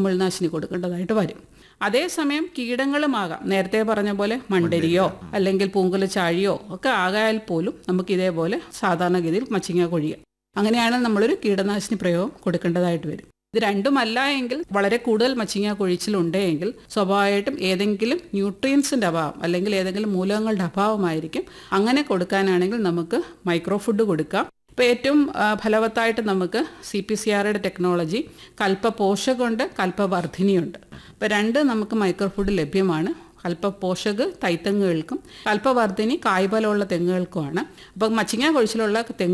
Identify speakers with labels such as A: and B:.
A: കുമിൾനാശിനി കൊടുക്കേണ്ടതായിട്ട് വരും അതേസമയം കീടങ്ങളുമാകാം നേരത്തെ പറഞ്ഞ പോലെ മണ്ടരിയോ അല്ലെങ്കിൽ പൂങ്കുല ചാഴിയോ ഒക്കെ ആകായാൽ പോലും നമുക്ക് ഇതേപോലെ സാധാരണഗതിയിൽ മച്ചിങ്ങ കൊഴിയുക അങ്ങനെയാണ് നമ്മളൊരു കീടനാശിനി പ്രയോഗം കൊടുക്കേണ്ടതായിട്ട് വരും ഇത് രണ്ടുമല്ല എങ്കിൽ വളരെ കൂടുതൽ മച്ചിങ്ങ കൊഴിച്ചിലുണ്ടെങ്കിൽ സ്വാഭാവികമായിട്ടും ഏതെങ്കിലും ന്യൂട്രിയൻസിൻ്റെ അഭാവം അല്ലെങ്കിൽ ഏതെങ്കിലും മൂലകങ്ങളുടെ അഭാവമായിരിക്കും അങ്ങനെ കൊടുക്കാനാണെങ്കിൽ നമുക്ക് മൈക്രോ ഫുഡ് കൊടുക്കാം ഇപ്പോൾ ഏറ്റവും ആ, ഫലവത്തായിട്ട് നമുക്ക് സി പി സി ആറുടെ ടെക്നോളജി കൽപ്പ പോഷകമുണ്ട് കൽപ്പവർദ്ധിനിയുണ്ട് അപ്പോൾ രണ്ട് നമുക്ക് മൈക്രോ ഫുഡ് ലഭ്യമാണ് കൽപ്പ പോഷക് തൈത്തെങ്ങുകൾക്കും കൽപ്പവർദ്ധിനി കായ്ഫലമുള്ള തെങ്ങുകൾക്കുമാണ് അപ്പം മച്ചിങ്ങ കൊഴിച്ചിലുള്ള തെങ്ങ്